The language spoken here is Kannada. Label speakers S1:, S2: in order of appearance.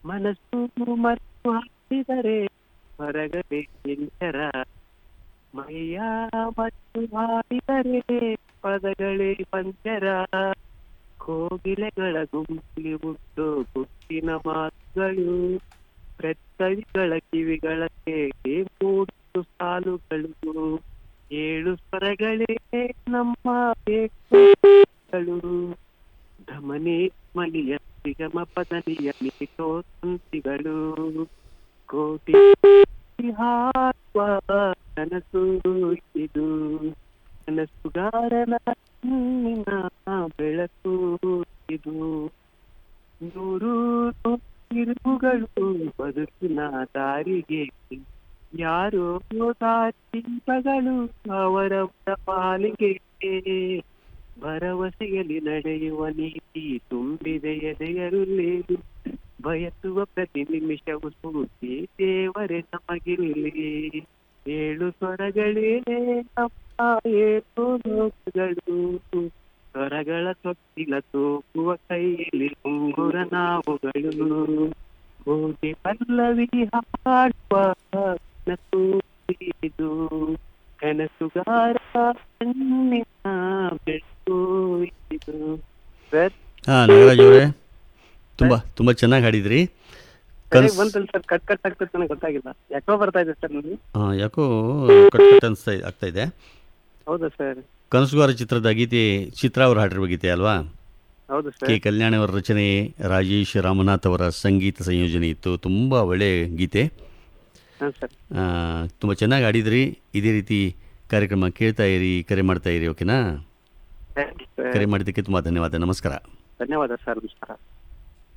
S1: ಮನಸ್ಸು ಮರೆತು ಹಾಕಿದರೆ ಹೊರಗಡೆ ಎಚ್ಚರ ಮೈಯ ಮತ್ತು ಹಾಡಿದರೆ ಪದಗಳೇ ಪಂಚರ ಕೋಗಿಲೆಗಳ ಗುಂಪಿಗೆ ಹುಟ್ಟು ಗುಟ್ಟಿನ ಮಾತುಗಳು ಪ್ರಕವಿಗಳ ಕಿವಿಗಳಕ್ಕೆ ಮೂಡು ಸಾಲುಗಳು ಏಳು ಸ್ವರಗಳೇ ನಮ್ಮ ಬೇಕು ಧಮನಿ ಮಲಿಯ ನಿಗಮ ಪದನಿಯ ಮಿತೋ ತಂತಿಗಳು ಕೋಟಿ ಹಾಕುವ ಕನಸು ಇದು ಕನಸುಗಾರನ ಕಣ್ಣಿನ ಬೆಳಕು ಇದು ನೂರು ತಿರುಗುಗಳು ಬದುಕಿನ ದಾರಿಗೆ ಯಾರೋ ದಾರಿಗಳು ಅವರವರ ಪಾಲಿಗೆ ಭರವಸೆಯಲ್ಲಿ ನಡೆಯುವ ನೀತಿ ತುಂಬಿದೆ ಎದೆಯರಲ್ಲಿ ಬಯಸುವ ಪ್ರತಿ ನಿಮಿಷವು ಸ್ಫೂರ್ತಿ ದೇವರೇ ನಮಗಿರಲಿ ಏಳು ಸ್ವರಗಳೇ ನಮ್ಮ ಏಳು ಲೋಕಗಳು ಸ್ವರಗಳ ತೊಟ್ಟಿಲ ತೂಗುವ ಕೈಯಲ್ಲಿ ಉಂಗುರ ನಾವುಗಳು ಕೋಟಿ ಪಲ್ಲವಿ ಹಾಡುವ ಕನಸು ಇದು ಕನಸುಗಾರ ಕಣ್ಣಿನ ಬೆಳಕು ಇದು ಸರ್
S2: ಹಾಂ ನಾಗರಾಜ್ ಅವರೇ ತುಂಬ ತುಂಬ ಚೆನ್ನಾಗಿ ಹಾಡಿದ್ರಿ
S1: ಸರಿಯಾಗಿ
S2: ಕನ್ಸ್
S1: ಬಂತಲ್ಲ ಸರ್ ಕಟ್ ಕಟ್ ಆಗ್ತದೆ ನನಗೆ ಗೊತ್ತಾಗಿಲ್ಲ ಯಾಕೋ ಬರ್ತಾ ಇದೆ ಸರ್ ನನಗೆ
S2: ಹಾಂ ಯಾಕೋ ಕಟ್ ಕಟ್ ಅನಿಸ್ತಾ ಆಗ್ತಾ ಇದೆ
S1: ಹೌದಾ ಸರ್
S2: ಕನಸುಗಾರ ಚಿತ್ರದ ಗೀತೆ ಚಿತ್ರ ಅವರು ಹಾಡಿರುವ ಗೀತೆ ಅಲ್ವಾ
S1: ಹೌದು
S2: ಕೆ
S1: ಸರ್
S2: ಕಲ್ಯಾಣ್ ಅವರ ರಚನೆ ರಾಜೇಶ್ ರಾಮನಾಥ್ ಅವರ ಸಂಗೀತ ಸಂಯೋಜನೆ ಇತ್ತು ತುಂಬ ಒಳ್ಳೆ ಗೀತೆ
S1: ಹಾಂ ಸರ್
S2: ತುಂಬ ಚೆನ್ನಾಗಿ ಹಾಡಿದ್ರಿ ಇದೇ ರೀತಿ ಕಾರ್ಯಕ್ರಮ ಕೇಳ್ತಾ ಇರಿ ಕರೆ ಮಾಡ್ತಾ ಇರಿ ಓಕೆನಾ
S1: ಥ್ಯಾಂಕ್ ಯು ಸರ್
S2: ಕರೆ ಮಾಡಿದ್ದಕ್ಕೆ ತುಂಬ ಧನ್ಯವಾದ ನಮಸ್ಕಾರ
S1: ಧನ್ಯವಾದ ಸರ್ ನಮಸ್ಕಾರ